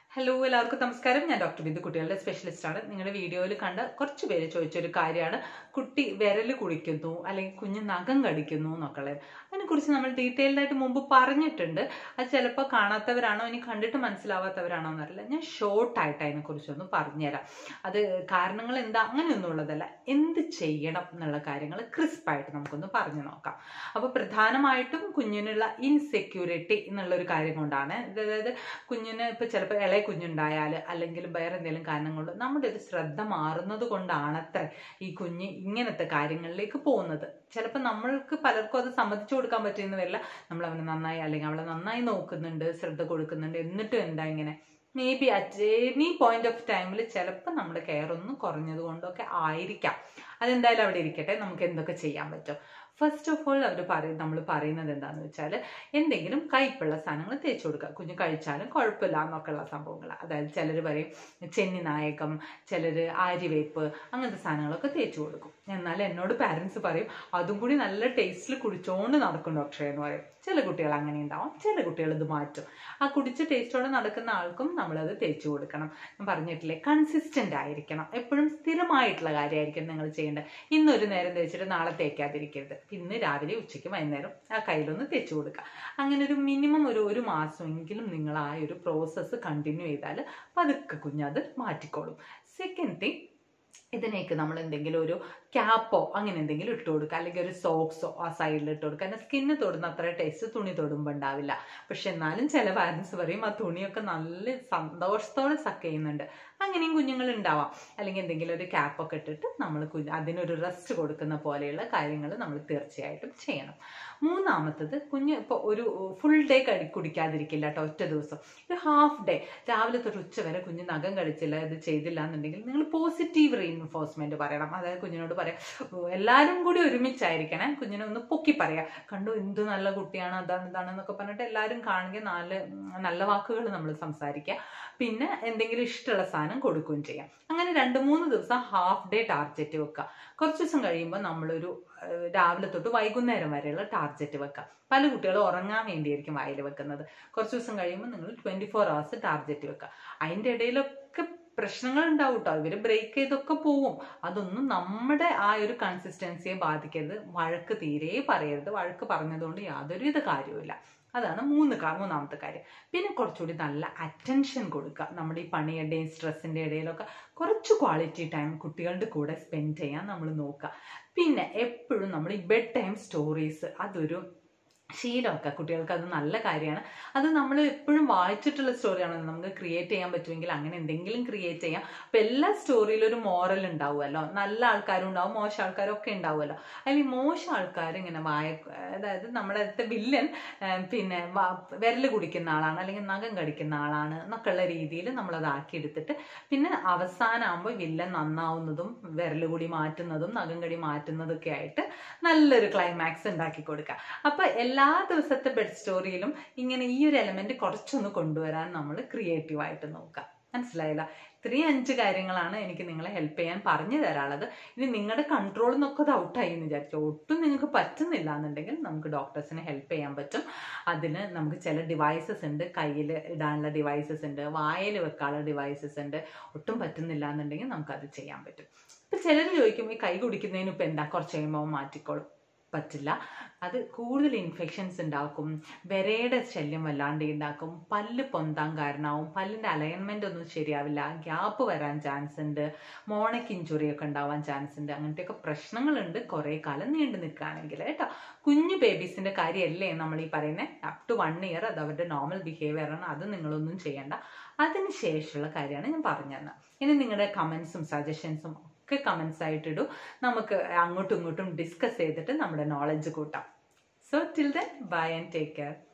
hello എല്ലാവർക്കും നമസ്കാരം ഞാൻ ഡോക്ടർ ബിന്ദു കുട്ടികളുടെ സ്പെഷ്യലിസ്റ്റ് ആണ് നിങ്ങളുടെ വീഡിയോയിൽ കണ്ട കുറച്ച് പേര് ചോദിച്ചൊരു കാര്യമാണ് കുട്ടി വിരൽ കുടിക്കുന്നു അല്ലെങ്കിൽ കുഞ്ഞ് നഖം കടിക്കുന്നു എന്നൊക്കെയുള്ളത് അതിനെക്കുറിച്ച് നമ്മൾ ഡീറ്റെയിൽഡ് ആയിട്ട് മുമ്പ് പറഞ്ഞിട്ടുണ്ട് അത് ചിലപ്പോൾ കാണാത്തവരാണോ ഇനി കണ്ടിട്ട് മനസ്സിലാവാത്തവരാണോ എന്നറിയില്ല ഞാൻ ഷോർട്ടായിട്ട് അതിനെക്കുറിച്ചൊന്ന് പറഞ്ഞുതരാം അത് കാരണങ്ങൾ എന്താ അങ്ങനെയൊന്നും ഉള്ളതല്ല എന്ത് ചെയ്യണം എന്നുള്ള കാര്യങ്ങൾ ക്രിസ്പായിട്ട് നമുക്കൊന്ന് പറഞ്ഞു നോക്കാം അപ്പോൾ പ്രധാനമായിട്ടും കുഞ്ഞിനുള്ള ഇൻസെക്യൂരിറ്റി എന്നുള്ള ഒരു കാര്യം കൊണ്ടാണ് അതായത് കുഞ്ഞിന് ഇപ്പോൾ ചിലപ്പോൾ ഇളയ കുഞ്ഞുണ്ടായാൽ അല്ലെങ്കിൽ വേറെ എന്തെങ്കിലും കാരണം കൊണ്ട് നമ്മുടെ ഒരു ശ്രദ്ധ മാറുന്നത് കൊണ്ടാണത്ര ഈ കുഞ്ഞ് ഇങ്ങനത്തെ കാര്യങ്ങളിലേക്ക് പോകുന്നത് ചിലപ്പോൾ നമ്മൾക്ക് പലർക്കും അത് സമ്മതിച്ചു കൊടുക്കാൻ പറ്റിയെന്ന് വരില്ല നമ്മൾ അവനെ നന്നായി അല്ലെങ്കിൽ അവളെ നന്നായി നോക്കുന്നുണ്ട് ശ്രദ്ധ കൊടുക്കുന്നുണ്ട് എന്നിട്ടും എന്താ ഇങ്ങനെ maybe at any point of ടൈമിൽ ചിലപ്പോൾ നമ്മുടെ കെയർ ഒന്ന് കുറഞ്ഞത് കൊണ്ടൊക്കെ ആയിരിക്കാം അതെന്തായാലും അവിടെ ഇരിക്കട്ടെ നമുക്ക് എന്തൊക്കെ ചെയ്യാൻ പറ്റും ഫസ്റ്റ് ഓഫ് ഓൾ അവർ പറയും നമ്മൾ പറയുന്നത് എന്താണെന്ന് വെച്ചാൽ എന്തെങ്കിലും കയ്പുള്ള സാധനങ്ങൾ തേച്ച് കൊടുക്കുക കുഞ്ഞ് കഴിച്ചാലും കുഴപ്പമില്ല എന്നൊക്കെയുള്ള സംഭവങ്ങൾ അതായത് ചിലർ പറയും ചെന്നി നായകം ചിലർ ആര്യവേപ്പ് അങ്ങനത്തെ സാധനങ്ങളൊക്കെ തേച്ച് കൊടുക്കും എന്നാൽ എന്നോട് പാരൻസ് പറയും അതും കൂടി നല്ല ടേസ്റ്റിൽ കുടിച്ചോണ്ട് നടക്കും ഡോക്ടറെ എന്ന് പറയും ചില കുട്ടികൾ അങ്ങനെ ഉണ്ടാവും ചില കുട്ടികൾ ഇത് മാറ്റും ആ കുടിച്ച ടേസ്റ്റോടെ നടക്കുന്ന ആൾക്കും നമ്മളത് തേച്ച് കൊടുക്കണം ഞാൻ പറഞ്ഞിട്ടില്ലേ കൺസിസ്റ്റന്റ് ആയിരിക്കണം എപ്പോഴും സ്ഥിരമായിട്ടുള്ള കാര്യമായിരിക്കും നിങ്ങൾ ചെയ്യേണ്ടത് ഇന്നൊരു നേരം തേച്ചിട്ട് നാളെ തേക്കാതിരിക്കരുത് ഇന്ന് രാവിലെ ഉച്ചയ്ക്ക് വൈകുന്നേരം ആ കയ്യിലൊന്ന് തേച്ച് കൊടുക്കുക അങ്ങനെ ഒരു മിനിമം ഒരു ഒരു മാസമെങ്കിലും നിങ്ങൾ ആ ഒരു പ്രോസസ്സ് കണ്ടിന്യൂ ചെയ്താൽ പതുക്കെ കുഞ്ഞത് മാറ്റിക്കോളും സെക്കൻഡ് തിങ് ഇതിനേക്ക് നമ്മൾ എന്തെങ്കിലും ഒരു ക്യാപ്പോ അങ്ങനെ എന്തെങ്കിലും ഇട്ട് കൊടുക്കുക അല്ലെങ്കിൽ ഒരു സോക്സോ ആ സൈഡിൽ ഇട്ട് കൊടുക്കുക കാരണം സ്കിന്ന് തൊടുന്ന അത്ര ടേസ്റ്റ് തുണി തൊടുമ്പോൾ ഉണ്ടാവില്ല പക്ഷെ എന്നാലും ചില പാരൻസ് പറയും ആ തുണിയൊക്കെ നല്ല സന്തോഷത്തോടെ സക്ക് ചെയ്യുന്നുണ്ട് അങ്ങനെയും കുഞ്ഞുങ്ങൾ ഉണ്ടാവാം അല്ലെങ്കിൽ എന്തെങ്കിലും ഒരു ക്യാപ്പൊക്കെ ഇട്ടിട്ട് നമ്മൾ കുഞ്ഞ് അതിനൊരു റെസ്റ്റ് കൊടുക്കുന്ന പോലെയുള്ള കാര്യങ്ങൾ നമ്മൾ തീർച്ചയായിട്ടും ചെയ്യണം മൂന്നാമത്തത് കുഞ്ഞ് ഇപ്പോൾ ഒരു ഫുൾ ഡേ കടി കുടിക്കാതിരിക്കില്ല കേട്ടോ ഒറ്റ ദിവസം ഒരു ഹാഫ് ഡേ രാവിലെ തൊട്ട് ഉച്ച വരെ കുഞ്ഞ് നഖം കടിച്ചില്ല ഇത് ചെയ്തില്ല എന്നുണ്ടെങ്കിൽ നിങ്ങൾ പോസിറ്റീവ് റീഇൻഫോഴ്സ്മെന്റ് പറയണം അതായത് കുഞ്ഞിനോട് പറയാം എല്ലാവരും കൂടി ഒരുമിച്ചായിരിക്കണേ കുഞ്ഞിനെ ഒന്ന് പൊക്കി പറയാം കണ്ടു എന്ത് നല്ല കുട്ടിയാണ് അതാണ് ഇതാണ് എന്നൊക്കെ പറഞ്ഞിട്ട് എല്ലാവരും കാണുക നാല് നല്ല വാക്കുകൾ നമ്മൾ സംസാരിക്കുക പിന്നെ എന്തെങ്കിലും ഇഷ്ടമുള്ള സാധനം കൊടുക്കുകയും ചെയ്യാം അങ്ങനെ രണ്ട് മൂന്ന് ദിവസം ഹാഫ് ഡേ ടാർഗറ്റ് വെക്കുക കുറച്ച് ദിവസം കഴിയുമ്പോൾ നമ്മളൊരു രാവിലെ തൊട്ട് വൈകുന്നേരം വരെയുള്ള ടാർഗറ്റ് വെക്കുക പല കുട്ടികളും ഉറങ്ങാൻ വേണ്ടിയായിരിക്കും വായിൽ വെക്കുന്നത് കുറച്ച് ദിവസം കഴിയുമ്പോൾ നിങ്ങൾ ട്വൻറ്റി ഫോർ അവേഴ്സ് ടാർഗറ്റ് വെക്കുക അതിൻ്റെ ഇടയിലൊക്കെ പ്രശ്നങ്ങൾ ഉണ്ടാവും കേട്ടോ ഇവർ ബ്രേക്ക് ചെയ്തൊക്കെ പോവും അതൊന്നും നമ്മുടെ ആ ഒരു കൺസിസ്റ്റൻസിയെ ബാധിക്കരുത് വഴക്ക് തീരെ പറയരുത് വഴക്ക് പറഞ്ഞതുകൊണ്ട് യാതൊരുവിധ കാര്യവുമില്ല അതാണ് മൂന്ന് മൂന്നാമത്തെ കാര്യം പിന്നെ കുറച്ചുകൂടി നല്ല അറ്റൻഷൻ കൊടുക്കുക നമ്മുടെ ഈ പണിയുടെയും സ്ട്രെസ്സിൻ്റെ ഇടയിലൊക്കെ കുറച്ച് ക്വാളിറ്റി ടൈം കുട്ടികളുടെ കൂടെ സ്പെൻഡ് ചെയ്യാൻ നമ്മൾ നോക്കുക പിന്നെ എപ്പോഴും നമ്മൾ ഈ ബെഡ് ടൈം സ്റ്റോറീസ് അതൊരു ശീലമൊക്കെ കുട്ടികൾക്ക് അത് നല്ല കാര്യമാണ് അത് നമ്മൾ എപ്പോഴും വായിച്ചിട്ടുള്ള സ്റ്റോറിയാണ് നമുക്ക് ക്രിയേറ്റ് ചെയ്യാൻ പറ്റുമെങ്കിൽ അങ്ങനെ എന്തെങ്കിലും ക്രിയേറ്റ് ചെയ്യാം അപ്പം എല്ലാ സ്റ്റോറിയിലും ഒരു മോറൽ ഉണ്ടാവുമല്ലോ നല്ല ആൾക്കാരും ഉണ്ടാവും മോശം ആൾക്കാരും ഒക്കെ ഉണ്ടാവുമല്ലോ അതിൽ മോശം ആൾക്കാർ ഇങ്ങനെ വായ അതായത് നമ്മുടെ അടുത്ത വില്ലൻ പിന്നെ വിരൽ കുടിക്കുന്ന ആളാണ് അല്ലെങ്കിൽ നഖം കടിക്കുന്ന ആളാണ് എന്നൊക്കെയുള്ള രീതിയിൽ നമ്മളത് ആക്കിയെടുത്തിട്ട് പിന്നെ അവസാനമാകുമ്പോൾ വില്ലൻ നന്നാവുന്നതും വിരൽ കൂടി മാറ്റുന്നതും നഖം കടി മാറ്റുന്നതൊക്കെ ആയിട്ട് നല്ലൊരു ക്ലൈമാക്സ് ഉണ്ടാക്കി കൊടുക്കുക അപ്പം എല്ലാ എല്ലാ ദിവസത്തെ ബെഡ് സ്റ്റോറിയിലും ഇങ്ങനെ ഈ ഒരു എലമെന്റ് കുറച്ചൊന്ന് കൊണ്ടുവരാൻ നമ്മൾ ക്രിയേറ്റീവായിട്ട് നോക്കാം മനസ്സിലായില്ല ഇത്രയും അഞ്ച് കാര്യങ്ങളാണ് എനിക്ക് നിങ്ങളെ ഹെൽപ്പ് ചെയ്യാൻ പറഞ്ഞു തരാനുള്ളത് ഇനി നിങ്ങളുടെ കൺട്രോളിൽ നിന്നൊക്കെ അത് ഔട്ടായി എന്ന് വിചാരിച്ചു ഒട്ടും നിങ്ങൾക്ക് പറ്റുന്നില്ല എന്നുണ്ടെങ്കിൽ നമുക്ക് ഡോക്ടേഴ്സിനെ ഹെൽപ്പ് ചെയ്യാൻ പറ്റും അതിന് നമുക്ക് ചില ഡിവൈസസ് ഉണ്ട് കയ്യിൽ ഇടാനുള്ള ഡിവൈസസ് ഉണ്ട് വായിൽ വെക്കാനുള്ള ഡിവൈസസ് ഉണ്ട് ഒട്ടും പറ്റുന്നില്ല എന്നുണ്ടെങ്കിൽ നമുക്കത് ചെയ്യാൻ പറ്റും ഇപ്പം ചിലർ ചോദിക്കും ഈ കൈ കുടിക്കുന്നതിന് ഇപ്പം എന്താ കുറച്ച് കഴിയുമ്പോൾ മാറ്റിക്കോളും പറ്റില്ല അത് കൂടുതൽ ഇൻഫെക്ഷൻസ് ഉണ്ടാക്കും വിരയുടെ ശല്യം വല്ലാണ്ട് ഉണ്ടാക്കും പല്ല് പൊന്താൻ കാരണമാവും പല്ലിൻ്റെ അലൈൻമെൻ്റ് ഒന്നും ശരിയാവില്ല ഗ്യാപ്പ് വരാൻ ചാൻസ് ഉണ്ട് മോണയ്ക്ക് ഇഞ്ചുറി ഒക്കെ ഉണ്ടാവാൻ ചാൻസ് ഉണ്ട് അങ്ങനത്തെയൊക്കെ പ്രശ്നങ്ങളുണ്ട് കുറേ കാലം നീണ്ടു നിൽക്കുകയാണെങ്കിൽ കേട്ടോ കുഞ്ഞു ബേബീസിൻ്റെ കാര്യമല്ലേ നമ്മൾ ഈ പറയുന്നത് അപ് ടു വൺ ഇയർ അത് അവരുടെ നോർമൽ ബിഹേവിയർ ആണ് അത് നിങ്ങളൊന്നും ചെയ്യേണ്ട അതിന് ശേഷമുള്ള കാര്യമാണ് ഞാൻ പറഞ്ഞു തന്നെ ഇനി നിങ്ങളുടെ കമൻസും സജഷൻസും ഒക്കെ കമൻസ് ആയിട്ടിടൂ നമുക്ക് അങ്ങോട്ടും ഇങ്ങോട്ടും ഡിസ്കസ് ചെയ്തിട്ട് നമ്മുടെ നോളജ് കൂട്ടാം so till then bye and take care